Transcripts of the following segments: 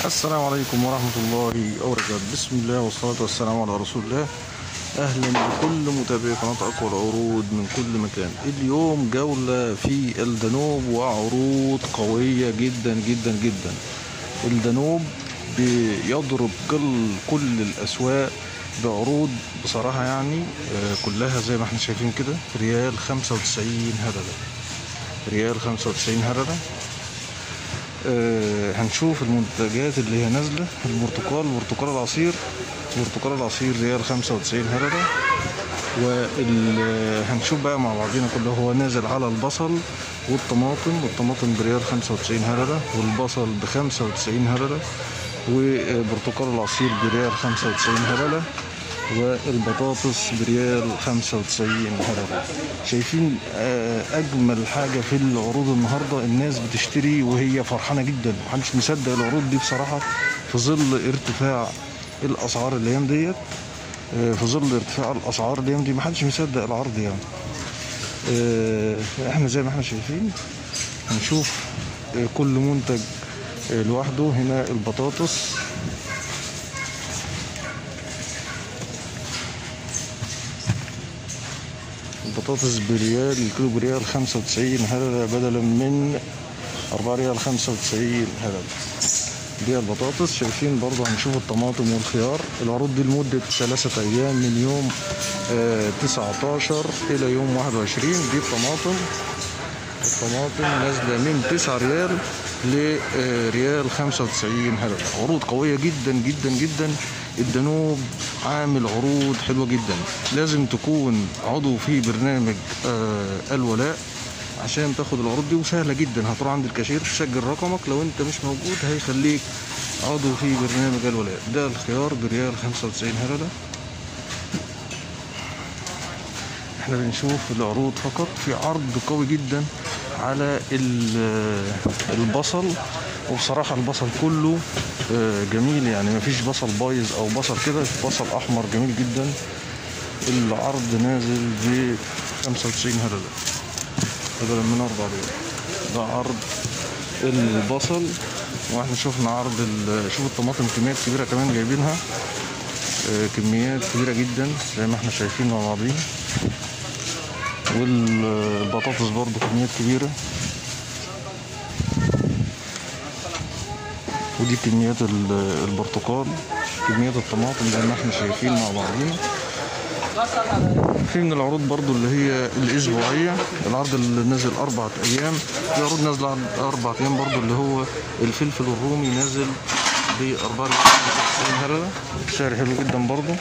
السلام عليكم ورحمة الله وبركاته بسم الله والصلاة والسلام على رسول الله أهلا بكل متابعي قناة أقوى العروض من كل مكان اليوم جولة في الدانوب وعروض قوية جدا جدا جدا الدانوب بيضرب كل كل الأسواق بعروض بصراحة يعني آه، كلها زي ما احنا شايفين كده ريال 95 هرلة ريال 95 هرلة آه، هنشوف المنتجات اللي هي نازلة البرتقال البرتقال العصير البرتقال العصير ريال 95 هرلة وهنشوف بقى مع بعضينا كله هو نازل على البصل والطماطم والطماطم بريال 95 هرلة والبصل ب 95 هرلة وبرتقال العصير بريال 95 هرلة والبطاطس بريال 95 هرلة شايفين آه، اجمل حاجه في العروض النهارده الناس بتشتري وهي فرحانه جدا محدش مصدق العروض دي بصراحه في ظل ارتفاع الاسعار الايام ديت آه، في ظل ارتفاع الاسعار الايام دي محدش مصدق العرض يعني آه، احنا زي ما احنا شايفين هنشوف آه، كل منتج آه، لوحده هنا البطاطس البطاطس بريال الكيلو بريال 95 هللة بدلا من 4 ريال 95 هللة دي البطاطس شايفين برضه هنشوف الطماطم والخيار العروض دي لمدة ثلاثة أيام من يوم آه 19 إلى يوم 21 دي الطماطم الطماطم نازلة من 9 ريال لريال 95 هللة عروض قوية جدا جدا جدا الدانوب عامل عروض حلوة جدا لازم تكون عضو في برنامج آه الولاء عشان تاخد العروض دي وسهلة جدا هتروح عند الكاشير تسجل رقمك لو انت مش موجود هيخليك عضو في برنامج الولاء ده الخيار بريال 95 هللة احنا بنشوف العروض فقط في عرض قوي جدا على ال- البصل وبصراحة البصل كله آه، جميل يعني مفيش بصل بايظ او بصل كده بصل احمر جميل جدا العرض نازل ب 95 هللة بدلا من 4 ريال ده عرض البصل واحنا شفنا عرض ال- شوف الطماطم كميات كبيرة كمان جايبينها آه، كميات كبيرة جدا زي ما احنا شايفين مع بعضين والبطاطس برضو كميات كبيرة ودي كميات ال- البرتقال كميات الطماطم زي ما احنا شايفين مع بعضين في من العروض برضو اللي هي الأسبوعية العرض اللي نازل أربعة أيام في عروض نازلة عن أربعة أيام برضو اللي هو الفلفل الرومي نازل ب 94 هرلة سعر حلو جدا برضو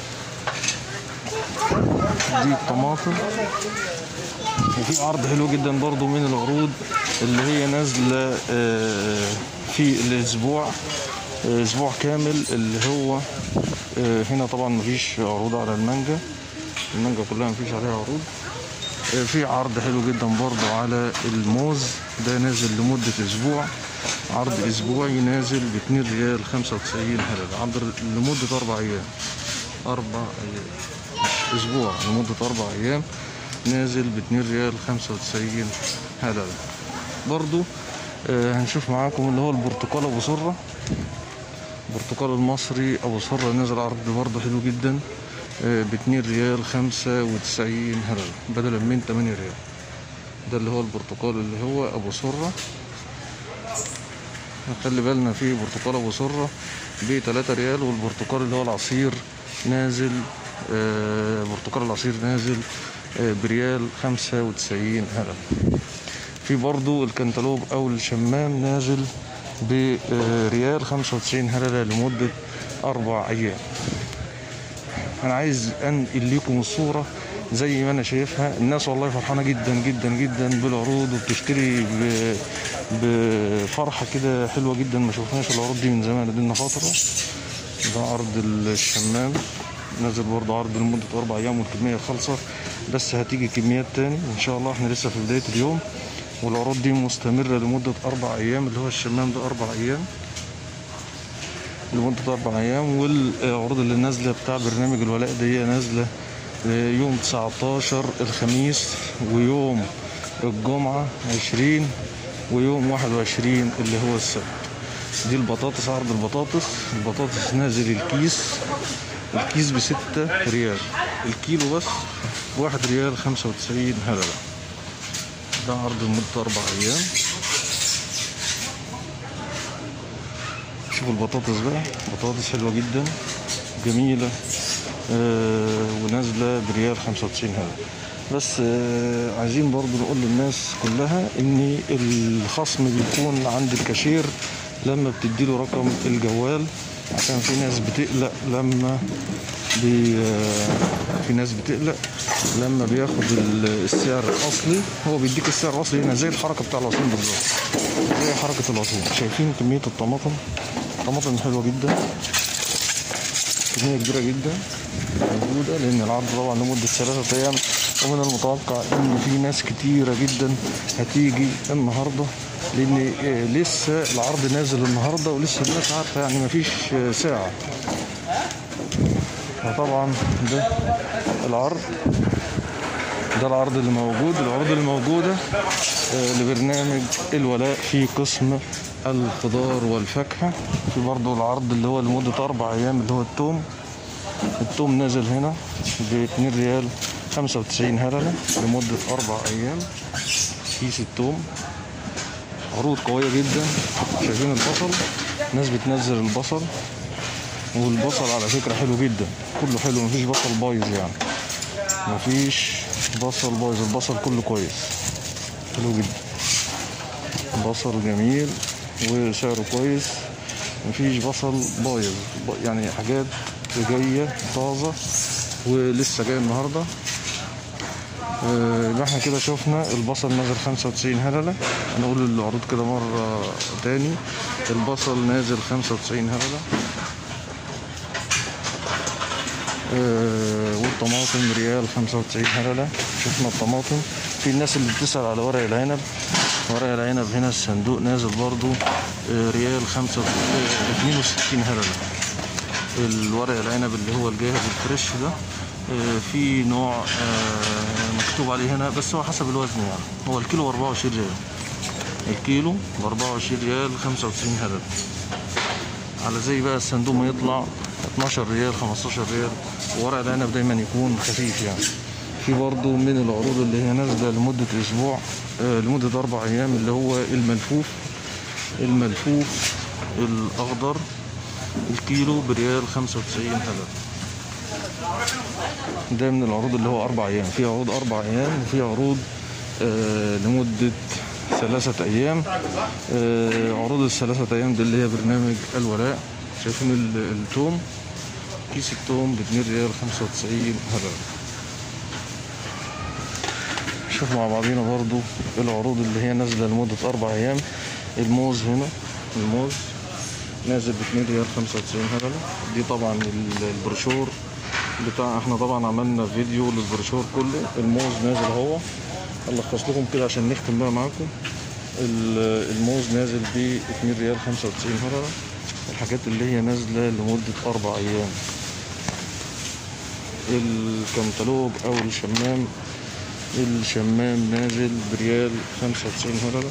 دي الطماطم وفي عرض حلو جدا برضو من العروض اللي هي نازلة آه، في الأسبوع آه، أسبوع كامل اللي هو آه، هنا طبعا مفيش عروض على المانجا المانجا كلها مفيش عليها عروض آه، في عرض حلو جدا برضو على الموز ده نازل لمدة أسبوع عرض أسبوعي نازل ب 2 ريال 95 هللة عرض لمدة أربع أيام أربع أيام أسبوع لمدة أربع أيام نازل ب 2 ريال 95 هللة برضو آه، هنشوف معاكم اللي هو البرتقال أبو سرة البرتقال المصري أبو سرة نازل عرض برضه حلو جدا ب 2 ريال 95 هللة بدلا من 8 ريال ده اللي هو البرتقال اللي هو أبو سرة خلي بالنا في برتقال أبو سرة ب 3 ريال والبرتقال اللي هو العصير نازل آه، برتقال العصير نازل آه، بريال 95 هللة في برضو الكنتالوب او الشمام نازل بريال 95 هللة لمدة أربع أيام أنا عايز أنقل لكم الصورة زي ما أنا شايفها الناس والله فرحانة جدا جدا جدا بالعروض وبتشتري ب- بفرحة كده حلوة جدا ما شفناش العروض دي من زمان لنا فترة ده عرض الشمام نازل برضه عرض لمدة أربع أيام والكمية خالصة بس هتيجي كميات تاني إن شاء الله إحنا لسه في بداية اليوم والعروض دي مستمرة لمدة أربع أيام اللي هو الشمام ده أربع أيام لمدة أربع أيام والعروض اللي نازلة بتاع برنامج الولاء دي نازلة يوم 19 الخميس ويوم الجمعة 20 ويوم 21 اللي هو السبت دي البطاطس عرض البطاطس البطاطس نازل الكيس الكيس بستة ريال الكيلو بس واحد ريال خمسة وتسعين هللة ده عرض لمدة أربع أيام شوفوا البطاطس بقى بطاطس حلوة جدا جميلة آه ونازلة بريال خمسة وتسعين هللة بس آه عايزين برضو نقول للناس كلها ان الخصم بيكون عند الكاشير لما بتديله رقم الجوال عشان في ناس بتقلق لما بي آه في ناس بتقلق لما بياخد ال- السعر الاصلي هو بيديك السعر الاصلي هنا زي الحركه بتاع العصير بالظبط زي حركه العصير شايفين كميه الطماطم طماطم حلوه جدا كميه كبيره جدا موجوده لان العرض طبعا لمده ثلاثة ايام ومن المتوقع ان في ناس كتيره جدا هتيجي النهارده لان آه، لسه العرض نازل النهارده ولسه الناس عارفه يعني مفيش آه، ساعه فطبعا ده العرض ده العرض اللي موجود العروض اللي موجودة آه، لبرنامج الولاء في قسم الخضار والفاكهة في برضو العرض اللي هو لمدة أربع أيام اللي هو التوم التوم نازل هنا ب 2 ريال 95 هللة لمدة أربع أيام كيس التوم عروض قوية جدا شايفين البصل ناس بتنزل البصل والبصل على فكرة حلو جدا كله حلو مفيش بصل بايظ يعني مفيش بصل بايظ البصل كله كويس حلو جدا بصل جميل وسعره كويس مفيش بصل بايظ ب- يعني حاجات جاية طازة ولسه جاي النهاردة آه، يبقى احنا كده شفنا البصل نازل 95 هللة هنقول العروض كده مرة تاني البصل نازل 95 هللة آه، والطماطم ريال 95 هللة شفنا الطماطم في الناس اللي بتسأل على ورق العنب ورق العنب هنا الصندوق نازل برضو آه، ريال 5 62 هللة الورق العنب اللي هو الجاهز الفريش ده آه، في نوع آه، مكتوب عليه هنا بس هو حسب الوزن يعني هو الكيلو ب 24 ريال الكيلو ب 24 ريال 95 هللة على زي بقى الصندوق ما يطلع 12 ريال 15 ريال وورق العنب دايما يكون خفيف يعني في برضو من العروض اللي هي نازله لمده اسبوع آه، لمده اربع ايام اللي هو الملفوف الملفوف الاخضر الكيلو بريال 95 هلل ده من العروض اللي هو اربع ايام في عروض اربع ايام وفي عروض آه لمده ثلاثة أيام آه عروض الثلاثة أيام دي اللي هي برنامج الولاء شايفين ال- التوم كيس التوم ب 2 ريال 95 هلل نشوف مع بعضينا برضو العروض اللي هي نازلة لمدة أربع أيام الموز هنا الموز نازل ب 2 ريال 95 هللة دي طبعا ال- البروشور بتاع احنا طبعا عملنا فيديو للبروشور كله الموز نازل اهو هنلخص لكم كده عشان نختم بقى معاكم ال- الموز نازل ب 2 ريال 95 هللة الحاجات اللي هي نازلة لمدة أربع أيام الكنتالوب أو الشمام الشمام نازل بريال 95 هللة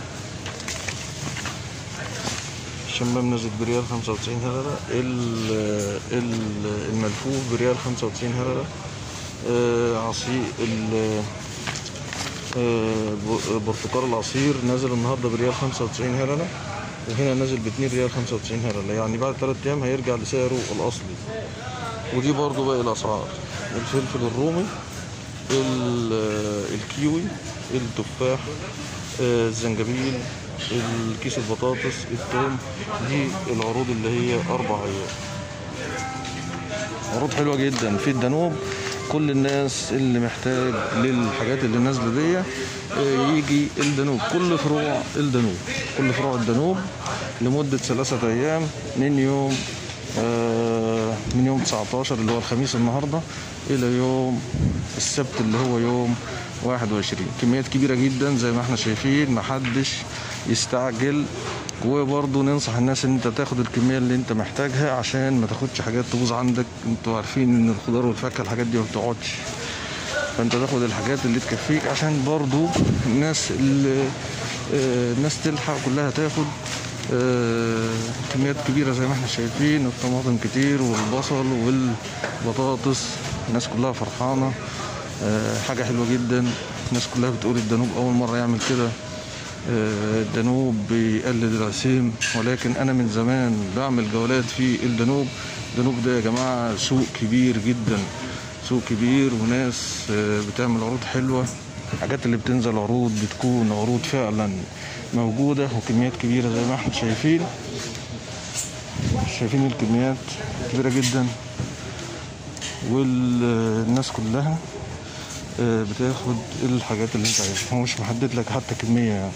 الشمام نازل بريال 95 هللة ال- ال- الملفوف بريال 95 هللة آه، عصير ال- آه، ب- برتقال العصير نازل النهارده بريال 95 هللة وهنا نازل ب 2 ريال 95 هللة يعني بعد ثلاث ايام هيرجع لسعره الاصلي ودي برضو باقي الاسعار الفلفل الرومي ال- الكيوي التفاح آه، الزنجبيل الكيس البطاطس الثوم دي العروض اللي هي اربع ايام عروض حلوه جدا في الدانوب كل الناس اللي محتاج للحاجات اللي نازله دي آه، يجي الدانوب كل فروع الدانوب كل فروع الدانوب لمده ثلاثه ايام من يوم آه، من يوم 19 اللي هو الخميس النهارده الى يوم السبت اللي هو يوم 21 كميات كبيره جدا زي ما احنا شايفين محدش يستعجل وبرضه ننصح الناس ان انت تاخد الكميه اللي انت محتاجها عشان ما تاخدش حاجات تبوظ عندك انتوا عارفين ان الخضار والفاكهه الحاجات دي ما بتقعدش فانت تاخد الحاجات اللي تكفيك عشان برضه الناس اللي آه، الناس تلحق كلها تاخد آه، كميات كبيرة زي ما احنا شايفين الطماطم كتير والبصل والبطاطس الناس كلها فرحانة آه، حاجة حلوة جدا الناس كلها بتقول الدانوب أول مرة يعمل كده آه، الدانوب بيقلد العسيم ولكن أنا من زمان بعمل جولات في الدانوب الدانوب ده يا جماعة سوق كبير جدا سوق كبير وناس آه، بتعمل عروض حلوة الحاجات اللي بتنزل عروض بتكون عروض فعلا موجودة وكميات كبيرة زي ما احنا شايفين شايفين الكميات كبيرة جدا والناس كلها آه، بتاخد الحاجات اللي انت عايزها هو مش محدد لك حتى كمية يعني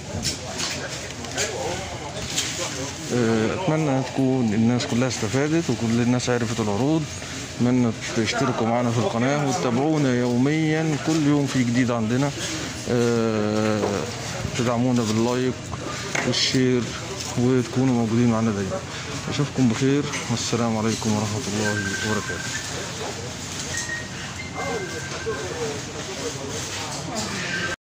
آه، اتمنى تكون الناس كلها استفادت وكل الناس عرفت العروض اتمنى تشتركوا معنا في القناة وتتابعونا يوميا كل يوم في جديد عندنا آه، تدعمونا باللايك والشير وتكونوا موجودين معنا دايما اشوفكم بخير والسلام عليكم ورحمة الله وبركاته